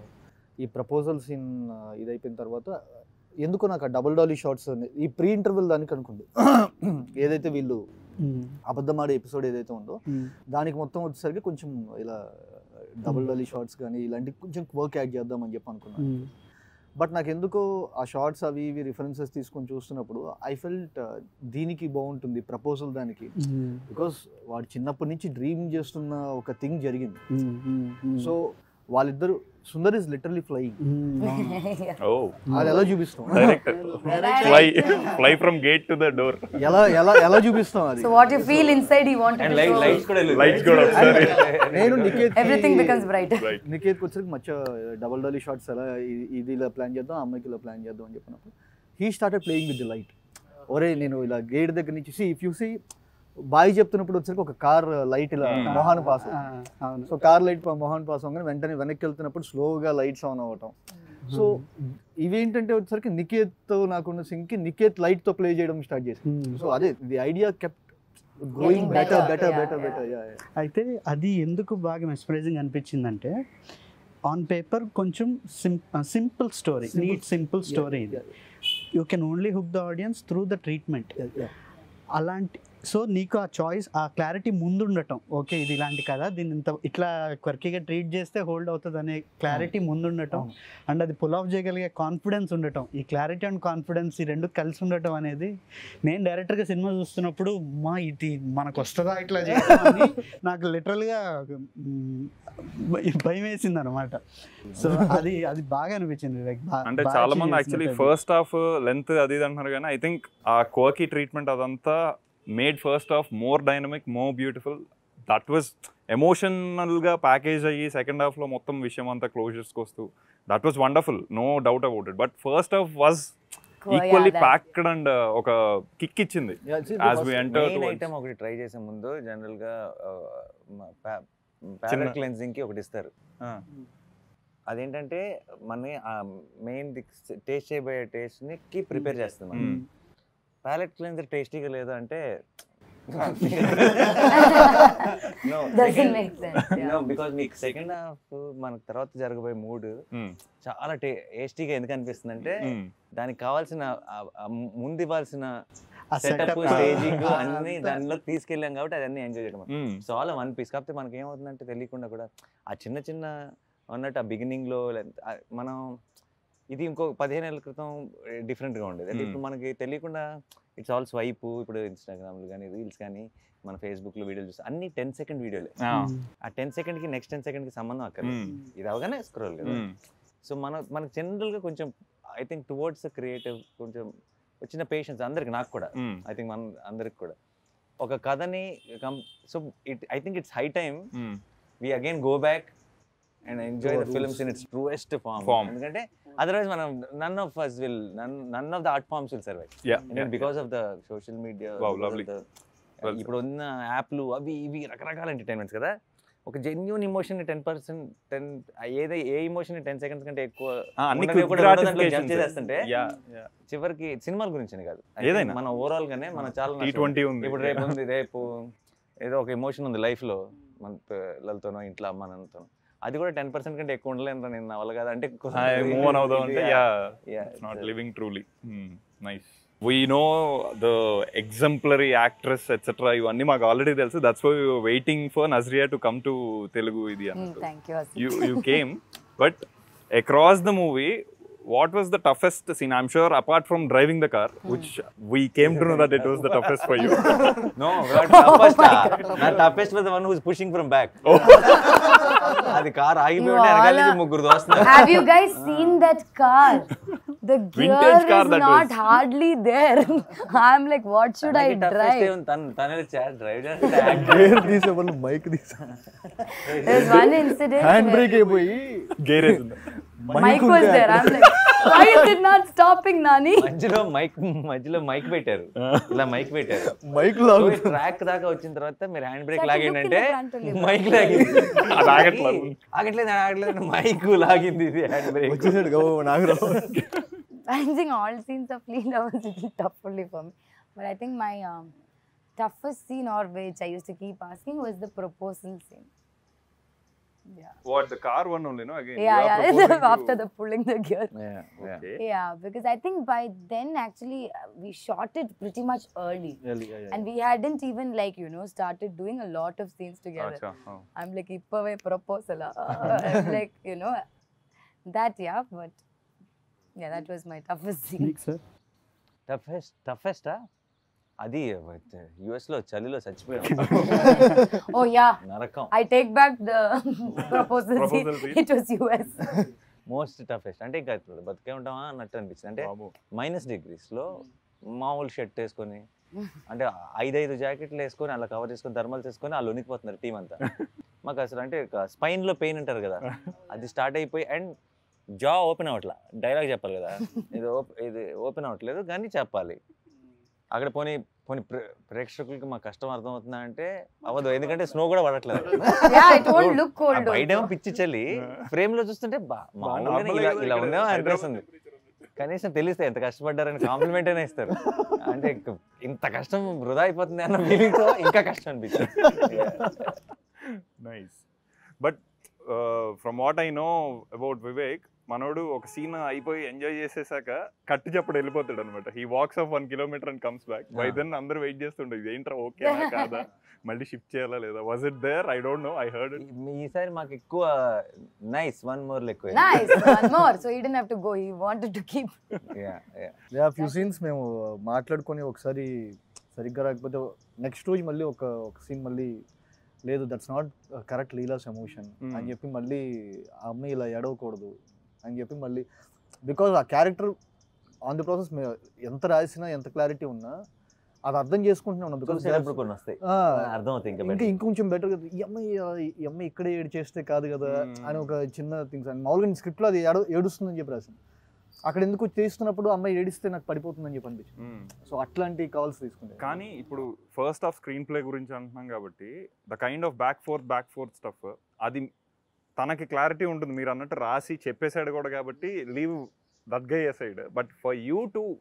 ఈ ప్రపోజల్ సీన్ ఇదైపోయిన తర్వాత ఎందుకో నాకు ఆ డబుల్ డాలీ షార్ట్స్ ఈ ప్రీ ఇంటర్వెల్ దానికి అనుకోండి ఏదైతే వీళ్ళు ఉమ్, అబద్ధమాడే ఎపిసోడ్ ఏదైతే ఉందో ఉమ్, దానికి మొత్తం వచ్చేసరికి కొంచెం ఇలా డబుల్ డాలీ షార్ట్స్ కానీ ఇలాంటి కొంచెం వర్క్ యాడ్ చేద్దామని చెప్పి అనుకున్నాను ఉమ్, బట్ నాకు ఎందుకో ఆ షార్ట్స్ అవి ఇవి రిఫరెన్సెస్ తీసుకొని చూస్తున్నప్పుడు ఐ ఫెల్ట్ దీనికి బాగుంటుంది ప్రపోజల్ దానికి ఉమ్, బికాస్ వాడు చిన్నప్పటి నుంచి డ్రీమ్ చేస్తున్న ఒక థింగ్ జరిగింది ఉమ్, ఉమ్, ఉమ్. సో వాళ్ళిద్దరు Sundar is literally flying um, అవును. yeah. ఓ అది ఎలా చూపిస్తాం direct Right. Fly fly from gate to the door ఎలా ఎలా ఎలా చూపిస్తాం అది So what you feel inside, you want and to light show. Lights కూడా Lights కూడా ఒకసారి. నేను Niketh Everything becomes brighter. Right Niketh వచ్చరికి మచ్చ డబల్ డాలీ షార్ట్స్ ఎలా ఇ- ఇది ఇలా ప్లాన్ చేద్దాం ఆ అమ్మాయికి ఇలా ప్లాన్ చేద్దాం అని చెప్పినప్పుడు he started playing with the light ఒరే నేను ఇలా గేట్ దగ్గర నుంచి ఇఫ్ యూ సీ బాయ్ చెప్తున్నప్పుడు వచ్చరికి ఒక కార్ లైట్ ఇలా Hmm. మొహాన్ పాస్ ఆ, అవును సో కార్ లైట్ మొహాన్ పాస్ అవ్వగానే వెంటనే వెనక్కి వెళ్తున్నప్పుడు స్లోగా లైట్స్ ఆన్ అవ్వటం సో ఇవేంటంటే వచ్చరికి నికేత్ నాకున్న సింగ్కి నికేత్ లైట్ తో ప్లే చేయడం స్టార్ట్ చేసి ఉమ్. సో అదే the idea kept growing Getting better better, better yeah, better yeah. Better అయితే అది ఎందుకు బాగా మెస్ప్రైజింగ్ అనిపించిందంటే ఆన్ పేపర్ కొంచెం simple story Simple. Neat simple story ఇది you can only hook the audience through the treatment అలాంటి so నీకు ఆ చాయిస్ ఆ క్లారిటీ ముందు ఉండటం ఓకే ఇది ఇలాంటి కదా దీన్ని ఇంత ఇట్లా క్వర్కీగా ట్రీట్ చేస్తే హోల్డ్ అవుతుంది అనే క్లారిటీ ముందు ఉండటం అవును. అండ్ అది పుల్ ఆఫ్ చేయగలిగే కాన్ఫిడెన్స్ ఉండటం ఈ క్లారిటీ అండ్ కాన్ఫిడెన్స్ ఈ రెండు కలిసి ఉండటం అనేది నేను డైరెక్టర్గా సినిమా చూస్తున్నప్పుడు మా ఇది మనకు వస్తుందా ఇట్లా చేయడం అని నాకు లిటరల్గా భయం వేసింది అనమాట సో అది అది బాగా అనిపించింది వివేక్. బా- అంటే బాగా చాలా మంది చేసినట్టు యాక్చువల్లీ అది. ఫస్ట్ హాఫ్ లెంత్ అది ఇది అంటున్నారు కానీ ఐ థింక్ ఆ కోకి ట్రీట్మెంట్ అదంతా made first half more dynamic more beautiful that was ఎమోషనల్గా ప్యాకేజ్ అయ్యి సెకండ్ హాఫ్లో మొత్తం విషయం అంతా క్లోజర్స్కి వస్తూ that was wonderful no doubt about it but first half was Cool, yeah, equally that- packed and ఒక కిక్ ఇచ్చింది as we enter main item ఒకటి ట్రై చేసే ముందు జనరల్ గా చిన్న- ప్యాలెట్ క్లెన్సింగ్ కి ఒకటి ఇస్తారు అదేంటంటే మన మెయిన్ టేస్ట్ చేయబోయే టేస్ట్ కి ప్రిపేర్ చేస్తుంది మనం ప్యాలెట్ క్లెన్సర్ టేస్టీగా లేదు అంటే No, Doesn't second- make sense. Yeah. No, because మీకు సెకండ్ హాఫ్ మనకు తర్వాత జరగబోయే మూడ్ Mm. చాలా టేస్టీగా ఎందుకు అనిపిస్తుంది అంటే Mm. దానికి కావాల్సిన ఆ- ఆ ముందు ఇవ్వాల్సిన ఆ సెటప్ setup, స్టేజింగ్ ఆ, అన్ని అంతా. దానిలో తీసుకెళ్ళాం కాబట్టి అదన్నీ ఎంజాయ్ చేయడం Mm. So all one piece కాకపోతే మనకి ఏమవుతుందంటే తెలియకుండా కూడా ఆ చిన్న చిన్న అన్నట్టు ఆ బిగినింగ్లో మనం ఇది ఇంకో పదిహేను ఏళ్ళ క్రితం డిఫరెంట్గా ఉండేది అంటే Hmm. ఇప్పుడు మనకి తెలియకుండా ఇట్స్ ఆల్ స్వైప్ ఇప్పుడు ఇన్స్టాగ్రామ్లు కానీ రీల్స్ కానీ మన ఫేస్బుక్లో వీడియోలు చూస్తే అన్ని టెన్ సెకండ్ వీడియోలే Ah. ఆ టెన్ సెకండ్కి నెక్స్ట్ టెన్ సెకండ్కి సంబంధం అక్కర్లేదు Mm. ఇది అవగానే స్క్రోల్ కదా Mm. సో మన మనకు జనరల్గా కొంచెం ఐ థింక్ టువర్డ్స్ క్రియేటివ్ కొంచెం వచ్చిన పేషెన్స్ అందరికి నాకు కూడా Mm. ఐ థింక్ మన అందరికి కూడా ఒక కథని come so it I think it's high time Mm. We again go back and enjoy the Our films in its truest form Form. ఎందుకంటే అదర్వైజ్ మనం none of us will none none of the art forms will survive Yeah. yeah. Because of the social media Wow, lovely. Well ఇప్పుడు ఉన్న యాప్లు అవి ఇవి రకరకాల entertainments కదా ఒక genuine emotion ten percent ten ఏదో ఏ ఇమోషన్ టెన్ సెకండ్స్ కంటే ఎక్కువ Ah, అన్ని ఉండనివి quick కూడా రెండో దాంట్లో gratifications. jump చేసేస్తుంటే Yeah, yeah. చివరికి సినిమాల గురించి కాదు I think ఏదైనా. మన ఓవరాల్ గానే మన చాలా టీ నష్టం. ట్వంటీ ఉంది ఇప్పుడు రేపు ఉంది రేపు ఏదో ఒక ఎమోషన్ ఉంది లైఫ్ లో మన పిల్లలతోనో ఇంట్లో అమ్మ నాన్నతోనో అది కూడా టెన్ పర్సెంట్ కంటే ఎక్కువ ఉండలేను నేను నా వల్ల కాదు అంటే మూవ్ ఆన్ అవుదాం అంటే yeah Yeah, it's not it's a- living truly nice we know the exemplary actress etcetera ఇవన్నీ మాకు ఆల్రెడీ తెలుసు that's why waiting for Nazriya to come to Telugu ఇది Mm, అన్నట్టు thank you. Asim. you you came but across the movie what was the toughest scene i'm sure apart from driving the car which we came to know that it was the toughest for you No, not toughest. నా toughest was the one who was pushing from back. అది car ఆగిపోయి You ఉంటే వెనకాల all నుంచి are- ముగ్గురు దోస్తున్నారు Have you guys seen that car? The gear Vintage car is that not was. hardly there. I'm like, what should I తనకి toughest drive? ఏముంది? తను తనే డ్రైవ్ చేస్తే గేర్ తీసే వాళ్ళు మైక్ తీసా There's one incident. Hand where brake అయిపోయి garage Mike was there. I'm like, why is it not stopping, Nani? మధ్యలో మైక్ మధ్యలో మైక్ పెట్టారు ఇలా మైక్ పెట్టారు మైక్ లాగు ట్రాక్ దాకా వచ్చిన తర్వాత మీరు హ్యాండ్ బ్రేక్ Like, లాగండి look in అంటే the front only, bro. Mic లాగింది అది ఆగట్లేదు. ఆగట్లేదు ఆగట్లేదు మైక్ లాగింది ఇది హ్యాండ్ బ్రేక్ వచ్చేసాడు go Nagarao I think all scenes of Leela was a little tough only for me. But I think my um, toughest scene, or which I used to keep asking, was the proposal scene. Yeah. what the car one only no again Yeah, you are yeah. proposing to- After the pulling the gear. okay Yeah, because I think by then actually uh, we shot it pretty much early. And we hadn't even like, you know, started doing a lot of scenes together. Acha, oh. I'm like, ippave proposal. I'm like, you know, that, yeah, but yeah, that was my toughest scene. నీకు sir toughest టఫెస్టా అది US లో చలిలో చచ్చిపోయాం oh, yeah. నరకం I take back the proposal, Proposal scene. scene? It was US. Most toughest అంటే ఇంకా ఇప్పుడు బతికే ఉంటామా అన్నట్టు అనిపిస్తుంది అంటే బాబు మైనస్ డిగ్రీస్ లో మామూలు షర్ట్ వేసుకొని అంటే ఐదు ఐదు జాకెట్లు వేసుకొని అలా కవర్ చేసుకొని థర్మల్స్ వేసుకొని వాళ్ళు వణికిపోతున్నారు టీం అంతా మాకు అసలు అంటే స్పైన్ లో పెయిన్ అంటారు కదా అది స్టార్ట్ అయిపోయి అండ్ జా ఓపెన్ అవ్వట్లా డైలాగ్ చెప్పాలి కదా ఇది ఓప్ ఇది ఓపెన్ అవ్వట్లేదు కానీ చెప్పాలి అక్కడ పోనీ పోనీ ప్రే- ప్రేక్షకులకి మా కష్టం అర్థమవుతుందా అంటే అవ్వదు ఎందుకంటే స్నో కూడా పడట్లేదు yeah, it won't look ఆ cold. బయటేమో also. పిచ్చి చలి ఫ్రేమ్ లో చూస్తుంటే బా మామూలుగానే ఇలా ఇలా ఉందేమో అనిపిస్తుంది కనీసం తెలిస్తే ఎంత కష్టపడ్డారని కాంప్లిమెంట్ అయినా ఇస్తారు అంటే ఇంక ఇంత కష్టం వృధా అయిపోతుంది అన్న ఫీలింగ్ తో ఇంకా కష్టం అనిపించింది nice but from what I know about Vivek మనోడు ఒక సీన్ అయిపోయి ఎంజాయ్ చేసేసాక కట్టు చెప్పడు వెళ్ళిపోతాడు అనమాట he walks off one kilometre and comes back by then అందరూ వెయిట్ చేస్తుండే ఇది ఏంట్రా ఓకే కాదా మళ్ళీ షిఫ్ట్ చేయాలా లేదా was it there I don't know I heard it ఈసారి మాకు ఎక్కువ నైస్ వన్ మోర్ ఎక్కువ Nice, one more. So he didn't have to go. He wanted to keep. Yeah few scenes మేము మాట్లాడుకొని ఒకసారి సరిగ్గా రాకపోతే నెక్స్ట్ రోజు మళ్ళీ ఒక ఒక సీన్ మళ్ళీ లేదు that's not correct Leela's emotion Hmm. అని చెప్పి మళ్ళీ ఆ అమ్మాయి ఇలా ఎడవకూడదు అని చెప్పి మళ్ళీ బికాజ్ ఆ క్యారెక్టర్ ఆన్ ది ప్రాసెస్ ఎంత రాసినా ఎంత క్లారిటీ ఉన్నా అది అర్థం చేసుకుంటున్నా ఉన్నాం బికాస్ చూసేటప్పుడు కొన్ని వస్తాయి అర్థమవుతాయి ఇంకా ఇంకా better. ఇంకొంచెం బెటర్ కదా ఈ అమ్మాయి ఈ అమ్మాయి ఇక్కడే ఏడు చేస్తే కాదు కదా Hmm. అని ఒక చిన్న థింగ్స్ అని మామూలుగా స్క్రిప్ట్లో అది ఏడు ఏడుస్తుందని చెప్పి రాసింది అక్కడ ఎందుకు చేస్తున్నప్పుడు అమ్మాయి ఏడిస్తే నాకు పడిపోతుందని చెప్పి అనిపించింది సో అట్లాంటి కాల్స్ తీసుకుంటే కానీ ఇప్పుడు ఫస్ట్ ఆఫ్ స్క్రీన్ ప్లే గురించి అంటున్నాం కాబట్టి the kind of back forth back forth stuff అది తనకి క్లారిటీ ఉంటుంది మీరు అన్నట్టు రాసి చెప్పేసాడు కూడా కాబట్టి leave that guy side but for you to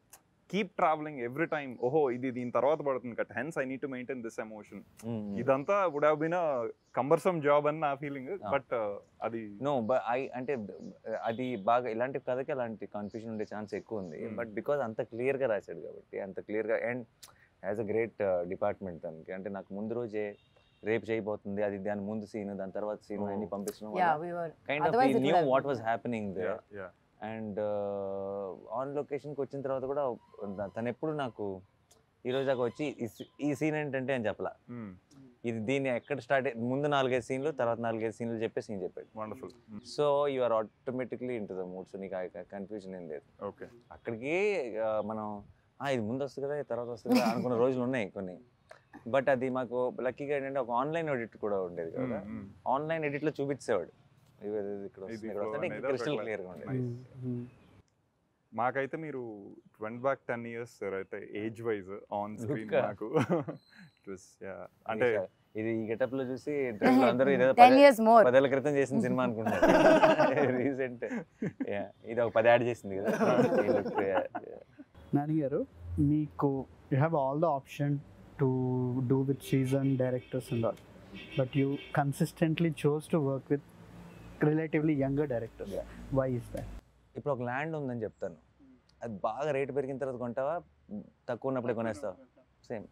keep travelling every time ఓహో ఇది దీని తర్వాత పడుతుంది cut hence I need to maintain this emotion ఇదంతా would have been cumbersome job అని నా ఫీలింగ్ Ah. బట్ అది నో ఐ అంటే అది బాగా ఇలాంటి కథకి అలాంటి కన్ఫ్యూజన్ ఉండే ఛాన్స్ ఎక్కువ ఉంది Hmm. బట్ బికాజ్ అంత క్లియర్గా రాశాడు కాబట్టి అంత క్లియర్గా and as a great department దానికి అంటే నాకు ముందు రోజే రేపు చేయబోతుంది అది దాని ముందు సీన్ దాని తర్వాత సీన్ Oh. అన్ని పంపించడం Yeah, we were. Kind of Otherwise it would new have what been, was yeah. Happening there and on లొకేషన్కి వచ్చిన తర్వాత కూడా త- తను ఎప్పుడు నాకు ఈ రోజు దాకా వచ్చి ఈ సీ- ఈ సీన్ ఏంటంటే అని చెప్పలా ఇది దీన్ని ఎక్కడ స్టార్ట్ ముందు నాలుగైదు సీన్లు తర్వాత నాలుగైదు సీన్లు చెప్పే సీన్ చెప్పాడు wonderful so you are automatically into the mood so నీకు కన్ఫ్యూజన్ ఏం లేదు ఓకే అక్కడికి ఆ, మనం "ఆ, ఇది ముందు వస్తుంది కదా ఇది తర్వాత వస్తుంది కదా అనుకున్న రోజులు ఉన్నాయి కొన్ని బట్ అది మాకు లక్కీగా ఏంటంటే ఒక ఆన్లైన్ ఎడిట్ కూడా ఉండేది కదా ఆన్లైన్ ఎడిట్లో చూపించేవాడు ఇవి ఇది ఇక్కడ వస్తుంది, ఇది ఇక్కడ flow వస్తుంది అనేది క్రిస్టల్ ఒక క్లియర్గా ఉండేది Nice. మాకైతే మీరు twenty back ten years sir అయితే age wise on screen Look. నాకు It was, yeah. అంటే ఇది ఈ గెటప్ లో చూసి trailer లో అందరూ ఇదేదో 10 పదే- years more. పదేళ్ల క్రితం చేసిన సినిమా అనుకుంటారు రీసెంట్ ఇది ఒక పది యాడ్ చేసింది కదా ఈ look, yeah, yeah. Nani garu మీకు you have all the option to do with season directors and all but you consistently chose to work with relatively younger directors why is that ఇప్పుడు ఒక ల్యాండ్ ఉందని చెప్తాను అది బాగా రేటు పెరిగిన తర్వాత కొంటావా తక్కువ ఉన్నప్పుడే కొనేస్తావా సేమ్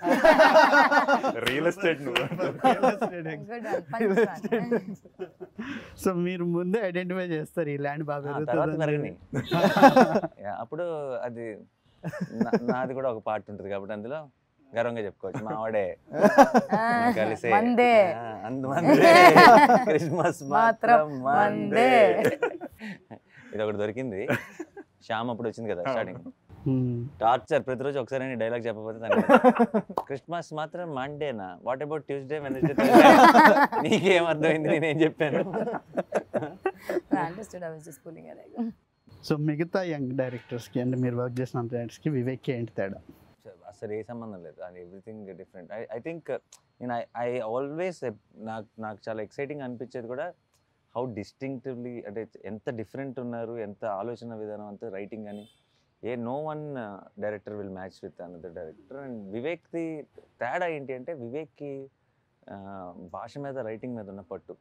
రియల్ ఎస్టేట్ నువ్వు Good one. Punch one. సో మీరు ముందే ఐడెంటిఫై చేస్తారు ఈ ల్యాండ్ బాగా తర్వాత పెరుగుతుంది పెరగని Yeah, అప్పుడు అది నా- నాది కూడా ఒక పార్ట్ ఉంటుంది కాబట్టి అందులో గర్వంగా చెప్పుకోవచ్చు మా ఆవిడే Ah, కలిసే మందే. ఆ, అందు మందే క్రిస్మస్ మాత్రం మాత్రం మందే మందే. ఇది ఒకటి దొరికింది శ్యామ్ అప్పుడు వచ్చింది కదా అవును. స్టార్టింగ్ టార్చర్ ప్రతిరోజు ఒకసారి డైలాగ్ చెప్పకపోతే దాన్ని క్రిస్మస్ మాత్రం మండేనా వాట్ అబౌట్ ట్యూస్డే వెనస్డే నీకేం అర్థమైంది నేనేం చెప్పాను I understood. I was just pulling a leg. సో మిగతా యంగ్ డైరెక్టర్స్కి అండ్ మీరు వర్క్ చేసిన డైరెక్టర్స్కి వివేక్కి ఏంటి తేడా అసలు ఏ సంబంధం లేదు and everything different I I think నేను ఐ ఐ ఆల్వేస్ నాకు నాకు చాలా ఎక్సైటింగ్ అనిపించేది కూడా హౌ డిస్టింక్టివ్లీ అంటే ఎంత డిఫరెంట్ ఉన్నారు ఎంత ఆలోచన విధానం అంత రైటింగ్ అని ఏ no one director will match with another director and వివేక్ది తేడా ఏంటి అంటే వివేక్కి ఆ, భాష మీద రైటింగ్ మీద ఉన్న పట్టు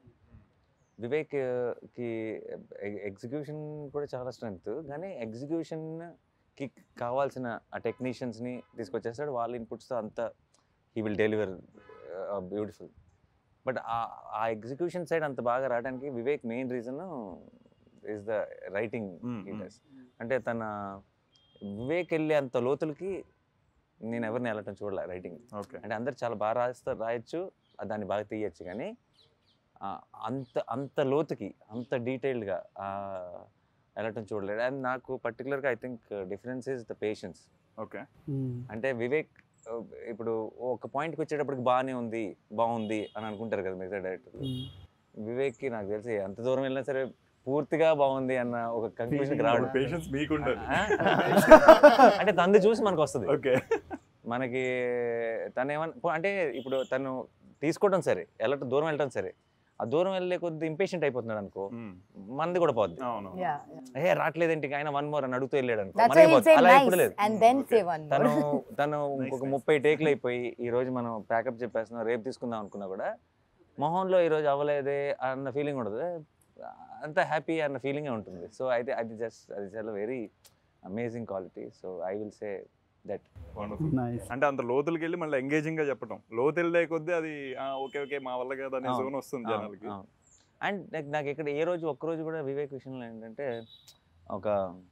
వివేక్కి ఎగ్జిక్యూషన్ కూడా చాలా స్ట్రెంగ్త్ కానీ ఎగ్జిక్యూషన్కి కావాల్సిన ఆ టెక్నీషియన్స్ని తీసుకొచ్చేస్తాడు వాళ్ళ ఇన్పుట్స్తో అంతా he will deliver beautiful but ఆ ఎగ్జిక్యూషన్ సైడ్ అంత బాగా రావడానికి Vivek main reason is the writing Mm, mm. అంటే తన వివేక్ వెళ్ళే అంత లోతులకి నేను ఎవరిని వెళ్ళటం చూడలే రైటింగ్ ఓకే అంటే అందరు చాలా బాగా రాస్తారు రాయొచ్చు ఆ దాన్ని బాగా తీయచ్చు కానీ ఆ, అంత అంత లోతుకి అంత డీటెయిల్డ్గా వెళ్ళటం చూడలేదు అండ్ నాకు పర్టికులర్గా I think difference is the patience okay అంటే వివేక్ ఆ, ఇప్పుడు ఒక పాయింట్కి వచ్చేటప్పటికి బాగానే ఉంది బాగుంది అని అనుకుంటారు కదా మిగతా డైరెక్టర్లు వివేక్కి నాకు తెలిసి ఎంత దూరం వెళ్ళినా సరే పూర్తిగా బాగుంది అన్న ఒక కంక్లూజన్కి రావడం పేషెన్స్ మీకుండాలి ఆ? అంటే తంది చూసి మనకు వస్తుంది ఓకే మనకి తను ఏమన్నా అంటే ఇప్పుడు తను తీసుకోవడం సరే వెళ్ళటం దూరం వెళ్ళటం సరే ఆ దూరం వెళ్ళే కొద్ది ఇంపేషెంట్ అయిపోతున్నాడు అనుకో మంది కూడా పోద్ది అవును Yeah. ఏ రావట్లేదేంటి ఆయన వన్ మోర్ అని అడుగుతూ వెళ్ళాడు అనుకో That's మనకే why you పోద్ది. say అలా ఎప్పుడు nice లేదు and then say one తను more. తను ఇంకొక ముప్పై టేక్లు అయిపోయి ఈ రోజు మనం ప్యాకప్ చెప్పేస్తున్నాం రేపు తీసుకుందాం అనుకున్నా కూడా మొహంలో ఈ రోజు అవ్వలేదే అన్న ఫీలింగ్ ఉండదు అంత హ్యాపీ అన్న ఫీలింగే ఉంటుంది సో అయితే అది జస్ట్ అది చాలా very amazing quality so I will say that wonderful nice అంటే అంత లోతులకి వెళ్ళి మళ్ళీ ఎంగేజింగ్ గా చెప్పడం లోతు వెళ్ళే కొద్దీ అది ఆ, ఓకే ఓకే మా వల్ల కదా అనే అవును, జోన్ వస్తుంది జనాలకి అండ్ నాకు నాకు ఇక్కడ ఏ రోజు ఒక్క రోజు కూడా వివేక్ విషయంలో ఏంటంటే ఒక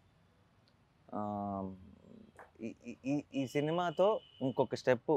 ఆ, ఈ- ఈ- ఈ ఈ సినిమాతో ఇంకొక స్టెప్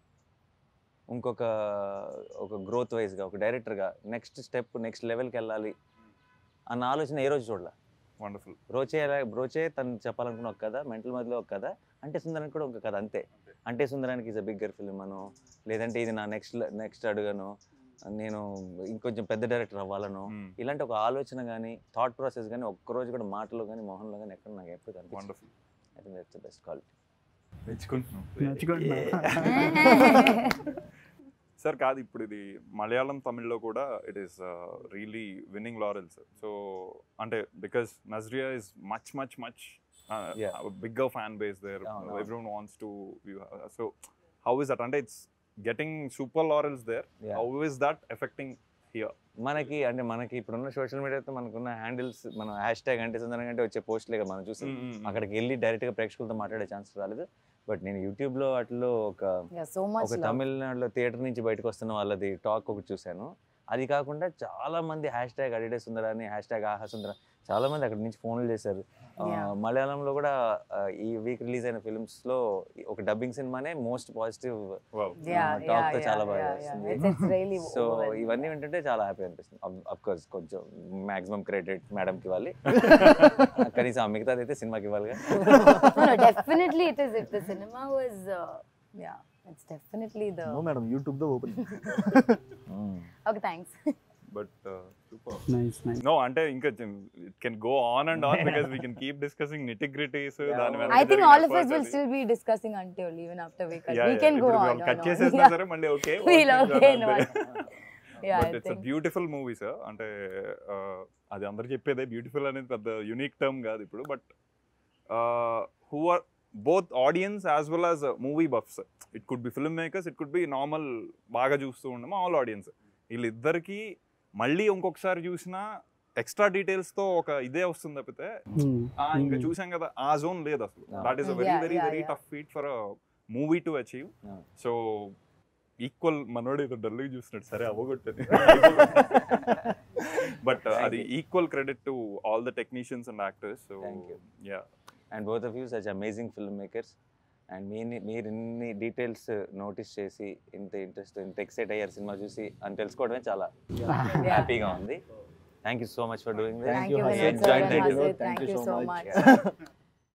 ఇంకొక ఒక గ్రోత్ వైజ్గా ఒక డైరెక్టర్గా నెక్స్ట్ స్టెప్ నెక్స్ట్ లెవెల్కి వెళ్ళాలి అన్న ఆలోచన ఏ రోజు చూడాల వండర్ఫుల్ బ్రోచే ఎలా- బ్రోచే తను చెప్పాలనుకున్న ఒక కథ మెంటల్ మధ్యలో ఒక కథ అంటే సుందరానికి కూడా ఒక కథ అంతే Ante Sundaraniki is a bigger film అను లేదంటే ఇది నా నెక్స్ట్ నెక్స్ట్ అడుగను నేను ఇంకొంచెం పెద్ద డైరెక్టర్ అవ్వాలను ఇలాంటి ఒక ఆలోచన కానీ థాట్ ప్రాసెస్ కానీ ఒక్కరోజు కూడా మాటలో కానీ మొహంలో కానీ ఎక్కడ నాకు ఎప్పుడు కనిపించింది wonderful I think that's the best quality నచ్చుకుంటున్నా సార్ కాదు ఇప్పుడు ఇది మలయాళం తమిళ్లో కూడా it is really winning laurels so అంటే because Nazriya is much much much Yeah. Bigger fan base there అవును, అవును. Everyone wants to so how is that అంటే it's getting super laurels there Yeah. How is that affecting మనకి అంటే మనకి ఇప్పుడున్న social మీడియాతో మనకున్న హ్యాండిల్స్ మనం హ్యాష్ ట్యాగ్ అంటే సందర్భంగా అంటే వచ్చే పోస్ట్లే కదా మనం చూసి అక్కడికి వెళ్ళి డైరెక్ట్ గా ప్రేక్షకులతో మాట్లాడే ఛాన్స్ రాలేదు బట్ నేను యూట్యూబ్ లో వాటిలో ఒక Yeah, so much ఒక love. తమిళనాడులో థియేటర్ నుంచి బయటకు వస్తున్న వాళ్ళది టాక్ ఒకటి చూశాను అది కాకుండా చాలా మంది హ్యాష్ ట్యాగ్ అడిడే సుందర అని హ్యాష్ ట్యాగ్ ఆహా సుందర చాలా మంది అక్కడి నుంచి ఫోన్లు చేశారు ఆ, Yeah. మలయాళంలో కూడా ఆ, ఈ వీక్ రిలీజ్ అయిన ఫిల్మ్స్ లో ఒక డబ్బింగ్ సినిమానే most positive Yeah, talk yeah, తో yeah, చాలా బాగా yeah, yeah. చేస్తుంది. It's, it's really so overwhelming. ఇవన్నీ ఏంటంటే చాలా హ్యాపీ అనిపిస్తుంది అఫ్ కోర్స్ కొంచెం మాక్సిమం క్రెడిట్ మేడం కి ఇవ్వాలి కనీసం ఆ మిగతాది అయితే సినిమాకి ఇవ్వాలిగా no, no, definitely it is. If the cinema was, uh, yeah, it's definitely the. No madam YouTube though open Okay, thanks. But super nice nice no అంటే ఇంకా it can go on and on because we can keep discussing nitty gritties దాని మీద I think జరిగిన all of us efforts will అది. still be discussing until even after we cut. Yeah, we yeah. can go ఇప్పుడు on. వాళ్ళు cut on, on. చేసేసినా Yeah. సరే మళ్ళీ okay We'll okay, no. Yeah, but I it's think. Beautiful movie sir అంటే uh, అది అందరు చెప్పేదే beautiful అనేది పెద్ద యునిక్ టర్మ్ కాదు ఇప్పుడు but who are both audiences as well as movie buffs it could be film makers it could be normal బాగా చూస్తూ ఉండము ఆల్ ఆడియన్స్ వీళ్ళిద్దరికి మళ్ళీ ఇంకొకసారి చూసినా ఎక్స్ట్రా డీటెయిల్స్ తో ఒక ఇదే వస్తుంది తప్పితే ఆ, ఇంకా చూసాం కదా ఆ జోన్ లేదు అసలు Yeah. That is a very Yeah, very yeah, very yeah. Tough feat for movie to achieve Yeah. So equal మనోడు ఏదో డల్గా చూస్తున్నాడు సరే అవ్వగొట్టది బట్ Thank అది you. Equal credit to all the technicians and actors so Thank you. Yeah and both of you such amazing film makers and మీ మీరు ఇన్ని డీటెయిల్స్ నోటీస్ చేసి ఇంత ఇంట్రెస్ట్ ఇంత ఎక్సైట్ అయ్యారు సినిమా చూసి అని తెలుసుకోవడమే చాలా Yeah. హ్యాపీగా ఉంది thank you so much for doing Thank Thank you, you, Hasid. Vinod sir Thank and you. Hasid. Thank Thank you you so so much. much.